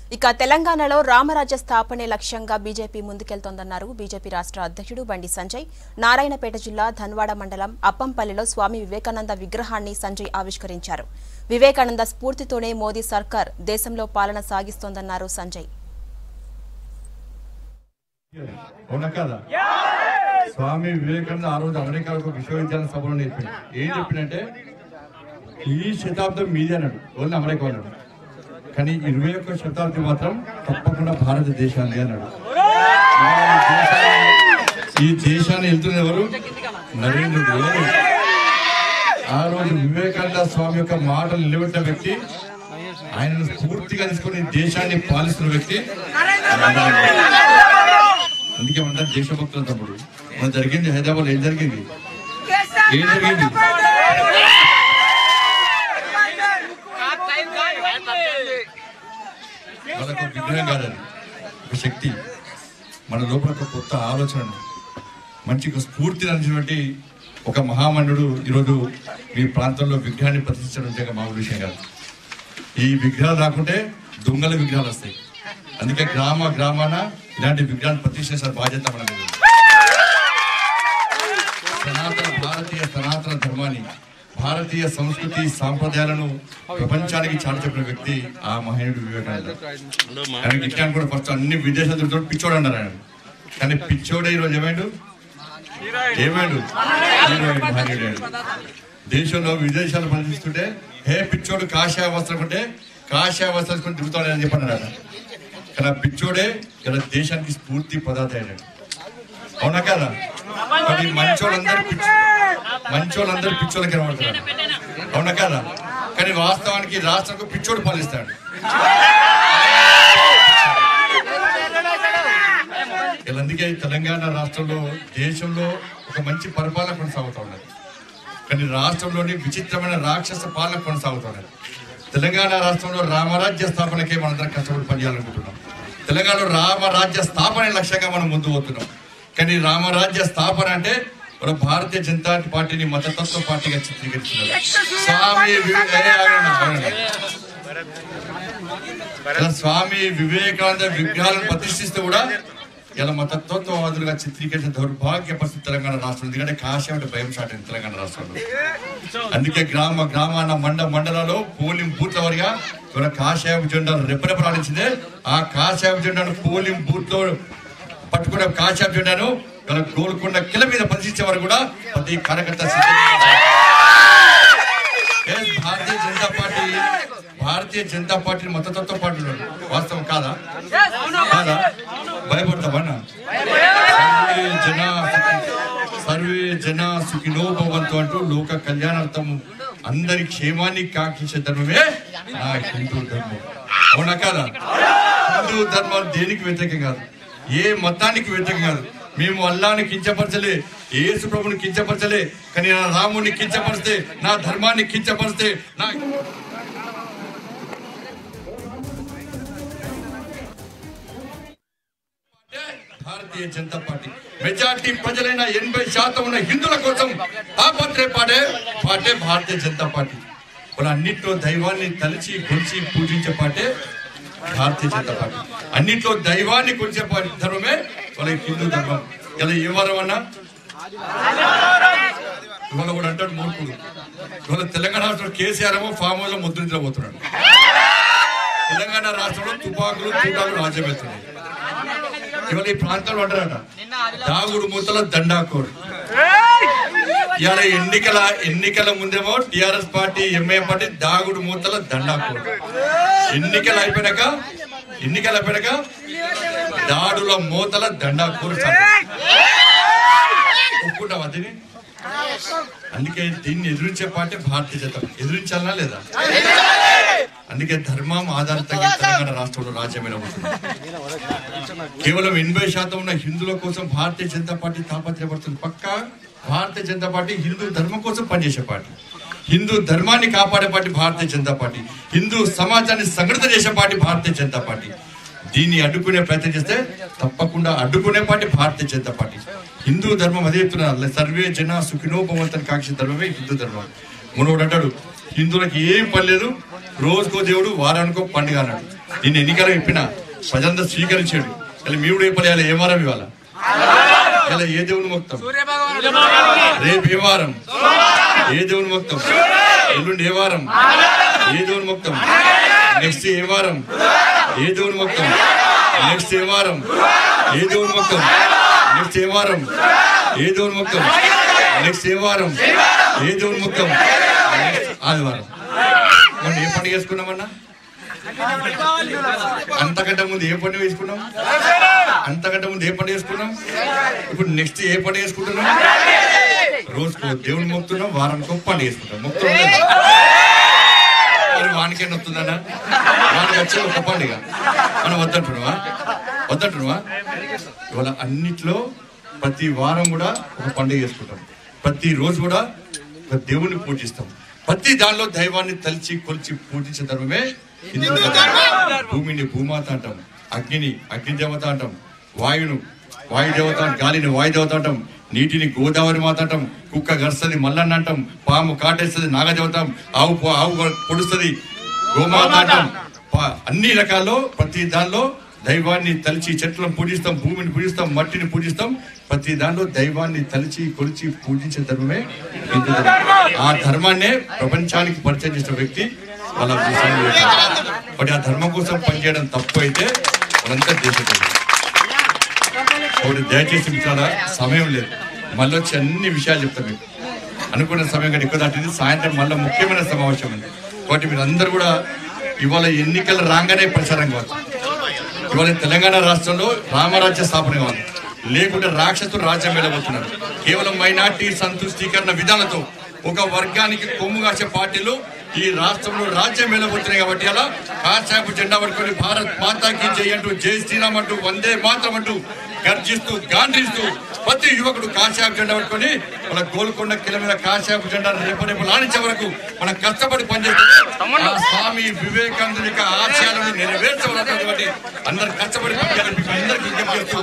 ఇక తెలంగాణలో రామరాజ్య స్థాపనే లక్ష్యంగా బీజేపీ ముందుకెళ్తోందన్నారు బీజేపీ రాష్ట్ర అధ్యక్షుడు బండి సంజయ్ నారాయణపేట జిల్లా ధన్వాడ మండలం అప్పంపల్లిలో స్వామి వివేకానంద విగ్రహాన్ని సంజయ్ ఆవిష్కరించారు వివేకానంద స్ఫూర్తితోనే మోదీ సర్కార్ దేశంలో పాలన సాగిస్తోందన్నారు సంజయ్ అవునా కదా స్వామి వివేకానంద ఆ రోజు అమెరికాలో ఒక విశ్వవిద్యాలయ సభలో నేర్పిండు ఏం చెప్పిండంటే ఈ శతాబ్దం మీదే అన్నాడు ఓన్లీ అమెరికా అన్నాడు కానీ ఇరవై ఒక్క శతాబ్దం మాత్రం తప్పకుండా భారతదేశాన్ని అన్నాడు ఈ దేశాన్ని- ఈ దేశాన్ని వెళ్తున్న ఎవరు నరేంద్ర మోదీ ఆ రోజు వివేకానంద స్వామి యొక్క మాటలు నిలబెట్టిన వ్యక్తి ఆయనను స్ఫూర్తిగా తీసుకుని దేశాన్ని పాలిస్తున్న వ్యక్తి అందుకే మన దేశభక్తుల తమ్ముడు మన జరిగింది హైదరాబాద్ ఏం జరిగింది ఏం జరిగింది వాళ్ళకు ఒక విగ్రహం కాదని ఒక శక్తి మన లోపల ఒక కొత్త ఆలోచనను మంచి ఒక స్ఫూర్తిని అందించినటువంటి ఒక మహామన్యుడు ఈరోజు మీ ప్రాంతంలో విగ్రహాన్ని ప్రతిష్ఠించడం అంటే మామూలు విషయం కాదు ఈ విగ్రహాలు రాకుంటే దొంగల విగ్రహాలు వస్తాయి అందుకే గ్రామ గ్రామాన ఇలాంటి విగ్రహాన్ని ప్రతిష్ఠించిన బాధ్యత మన మీద ఉంది. సనాతన భారతీయ సనాతన ధర్మాన్ని భారతీయ సంస్కృతి సాంప్రదాయాలను ప్రపంచానికి చాటి చెప్పిన వ్యక్తి ఆ మహనీయుడు వివేకానంద ఆయనకి ఇట్లాంటి కూడా ఫస్ట్ అన్ని విదేశాలు తిరుగుతాడు పిచ్చోడు అన్నారు ఆయన కానీ పిచ్చోడే ఈరోజు ఏమైండు ఏమైండు హీరోయిన్ మహనీయుడు అయ్యాడు. దేశంలో విదేశాలు పనిచేస్తుంటే హే పిచ్చోడు కాషాయ వస్త్రం అంటే కాషాయ వస్త్రం వేసుకొని తిరుగుతాడు అని చెప్పన్నారు ఆయన కానీ ఆ పిచ్చోడే ఇలా దేశానికి స్ఫూర్తి పదార్థ అయ్యాడు అవునా కదా మరి మంచోళ్ళందరూ పిచ్చి మంచోళ్ళందరూ పిచ్చోళ్ళకి కనబడుతున్నారు అవునా కదా కానీ వాస్తవానికి రాష్ట్రంకు పిచ్చోడు పాలిస్తాడు ఇలా అందుకే తెలంగాణ రాష్ట్రంలో దేశంలో ఒక మంచి పరిపాలన కొనసాగుతూ ఉన్నది కానీ రాష్ట్రంలోని విచిత్రమైన రాక్షస పాలన కొనసాగుతున్నది తెలంగాణ రాష్ట్రంలో రామరాజ్య స్థాపనకే మనందరం కష్టపడి పనిచేయాలనుకుంటున్నాం తెలంగాణలో రామరాజ్య స్థాపన లక్ష్యంగా మనం ముందు పోతున్నాం కానీ రామరాజ్య స్థాపన అంటే మన భారతీయ జనతా పార్టీని మతతత్వ పార్టీగా చిత్రీకరిస్తున్నారు స్వామి వివే- ఏ, ఆగండి, ఆగండి. ఇలా స్వామి వివేకానంద విగ్రహాలను ప్రతిష్ఠిస్తే కూడా ఇలా మతత్వవాదులుగా చిత్రీకరించిన దౌర్భాగ్య పరిస్థితి తెలంగాణ రాష్ట్రం ఎందుకంటే కాశీ అంటే భయం స్టార్ట్ అయింది తెలంగాణ రాష్ట్రంలో అందుకే గ్రామ గ్రామాన మండ మండలాల్లో పోలింగ్ బూత్ల వారిగా ఇవాళ కాషాయం జెండాను రెప్పరెప్పలాడించిందే ఆ కాషాయం జెండాను పోలింగ్ బూత్ లో పట్టుకున్న కాషాయం జెండాను ఇవాళ గోల్కొండ కిల మీద ప్రదర్శించే వారు కూడా ప్రతి కార్యకర్త సిద్ధంగా ఉన్నారు. Yes, Bharatiya Janata Party Bharatiya Janata Party మతతత్వ పార్టీ వాస్తవం కాదా కాదా భయపడతామన్నా సర్వే జన సర్వే జన సుఖినో భవంతు అంటూ లోక కళ్యాణార్థం అందరి క్షేమాన్ని కాక్షించే ధర్మమే నా హిందూ ధర్మం అవునా కాదా హిందూ ధర్మం దేనికి వ్యతిరేకం కాదు ఏ మతానికి వ్యతిరేకం కాదు మేము అల్లాని కించపరచలే యేసు ప్రభుని కించపరచలే కానీ నా రాముని కించపరిస్తే నా ధర్మాన్ని కించపరిస్తే నా భారతీయ జనతా పార్టీ మెజార్టీ ప్రజలైన ఎనభై శాతం ఉన్న హిందువుల కోసం తాపత్రయపడే పార్టీ భారతీయ జనతా పార్టీ వాళ్ళ అన్నింటిలో దైవాన్ని తలిచి కొలిచి పూజించే పార్టీ భారతీయ జనతా పార్టీ అన్నింటిలో దైవాన్ని కొలిచే పార్టీ ధర్మమే వాళ్ళ హిందూ ధర్మం ఇలా ఏ వారం అన్నా ఇవాళ కూడా అంటాడు మూర్ఖుడు ఇవాళ తెలంగాణ రాష్ట్రంలో కేసీఆర్ ఏమో ఫామ్ హౌస్ లో ముద్రించబోతున్నాడు తెలంగాణ రాష్ట్రంలో తుపాకులు తూటాలు రాజ్యమవుతున్నాయి ఇవాళ ఈ ప్రాంతంలో అంటారట దాగుడు మూతల దండాకోడు ఇవాళ ఎన్నికల ఎన్నికల ముందేమో టిఆర్ఎస్ పార్టీ ఎంఐఎం పార్టీ దాగుడు మూతల దండాకోడు ఎన్నికలు అయిపోయినాక ఎన్నికలు అయిపోయినాక దాడుల మూతల దండాకోడు ఒప్పుకుంటావా దీన్ని అందుకే దీన్ని ఎదురించే పార్టీ భారతీయ జనతా పార్టీ. ఎదిరించాలనా లేదా అందుకే ధర్మం ఆధారితంగా తెలంగాణ రాష్ట్రంలో రాజ్యమైన ఉంటుంది కేవలం ఎనభై శాతం ఉన్న హిందువుల కోసం భారతీయ జనతా పార్టీ తాపత్రయపడుతుంది పక్క భారతీయ జనతా పార్టీ హిందూ ధర్మం కోసం పనిచేసే పార్టీ హిందూ ధర్మాన్ని కాపాడే పార్టీ భారతీయ జనతా పార్టీ హిందూ సమాజాన్ని సంఘటిత చేసే పార్టీ భారతీయ జనతా పార్టీ దీన్ని అడ్డుకునే ప్రయత్నం చేస్తే తప్పకుండా అడ్డుకునే పార్టీ భారతీయ జనతా పార్టీ హిందూ ధర్మం అదే చెప్తున్నారు సర్వే జన సుఖినో భవంతని కాక్షి ధర్మమే హిందూ ధర్మం మనోడు అంటాడు హిందువులకి ఏం పని లేదు రోజుకో దేవుడు వారానికో పండుగ అన్నాడు నేను ఎన్నికలు చెప్పిన ప్రజలంతా స్వీకరించాడు ఇలా మీ కూడా చెప్పలేదు ఏ వారం ఇవాళ ఇలా ఏ దేవుని మొక్తం రేపు ఏ వారం ఏ దేవుని మొక్తం ఎల్లుండి ఏ వారం ఏ దేవుని మొక్తం నెక్స్ట్ ఏ వారం ఏ దేవుని మొక్తం నెక్స్ట్ ఏ వారం ఏ దేవుని మొక్తం నెక్స్ట్ ఏ వారం ఏ దేవుని మొక్తం నెక్స్ట్ ఏ వారం ఏ దేవుని మొక్తం నెక్స్ట్ ఆదివారం మొన్న ఏ పండుగ చేసుకున్నామన్నా అంతకంటే ముందు ఏ పండుగ వేసుకున్నాం అంతకంటే ముందు ఏ పండుగ వేసుకున్నాం ఇప్పుడు నెక్స్ట్ ఏ పండుగ వేసుకుంటున్నాం రోజుకో దేవుని మొక్కుతున్నాం వారానికి ఒక పండుగ వేసుకుంటాం మొక్కుతున్నాం లేదా? మరి వానికేం వస్తుందన్నా వానికి వచ్చే ఒక పండుగ మనం వద్దంటున్నావా వద్దంటున్నావా ఇవాళ అన్నిట్లో ప్రతి వారం కూడా ఒక పండుగ చేసుకుంటాం ప్రతి రోజు కూడా ఒక దేవుణ్ణి పూజిస్తాం ప్రతి దానిలో దైవాన్ని తలిచి కొలిచి పూజించే ధర్మమే హిందూ ధర్మం. భూమిని భూమాత అంటాం అగ్నిని అగ్ని దేవత అంటాం వాయును వాయుదేవత గాలిని వాయుదేవత అంటాం నీటిని గోదావరి మాత అంటాం కుక్క గరుస్తుంది మల్లన్న అంటాం పాము కాటేస్తుంది నాగదేవత ఆవు పో- ఆవు పొడుస్తుంది గోమాత అంటాం ప- అన్ని రకాల్లో ప్రతి దానిలో దైవాన్ని తలిచి చెట్లను పూజిస్తాం భూమిని పూజిస్తాం మట్టిని పూజిస్తాం ప్రతి దానిలో దైవాన్ని తలిచి కొలిచి పూజించే ధర్మమే హిందూ ధర్మం ఆ ధర్మాన్నే ప్రపంచానికి పరిచయం చేసిన వ్యక్తి వాళ్ళ స్వామి వివేకానంద. మరి ఆ ధర్మం కోసం పనిచేయడం తప్పు అయితే వాళ్ళంతా దేశం ఒకటి దయచేసి చాలా సమయం లేదు మళ్ళీ వచ్చి అన్ని విషయాలు చెప్తాను మీకు అనుకున్న సమయం కంటే ఎక్కువ దాటింది సాయంత్రం మళ్ళీ ముఖ్యమైన సమావేశం ఉంది కాబట్టి మీరు అందరూ కూడా ఇవాళ ఎన్నికలు రాగానే ప్రచారం కావాలి ఇవాళ తెలంగాణ రాష్ట్రంలో రామరాజ్య స్థాపన కావాలి లేకుంటే రాక్షసులు రాజ్యం వెళ్ళబోతున్నారు కేవలం మైనార్టీ సంతుష్టీకరణ విధానంతో ఒక వర్గానికి కొమ్ము కాసే పార్టీలు ఈ రాష్ట్రంలో రాజ్యం వెళ్ళబోతున్నాయి కాబట్టి అలా కాశాపు జెండా పట్టుకొని భారత్ మాతాకి జై అంటూ జై శ్రీరామ్ అంటూ వందే మాత్రం అంటూ గర్జిస్తూ గాండ్రిస్తూ ప్రతి యువకుడు కాశాపు జెండా పట్టుకొని మన గోల్కొండ కిల మీద కాశాపు జెండా రేపు రేపు లానించే వరకు మనం కష్టపడి పనిచేస్తాం ఆ స్వామి వివేకానందుని యొక్క ఆశయాలను నెరవేర్చవలసినటువంటి అందరు కష్టపడి పనిచేయాలని మీకు అందరికీ విజ్ఞప్తి చేస్తూ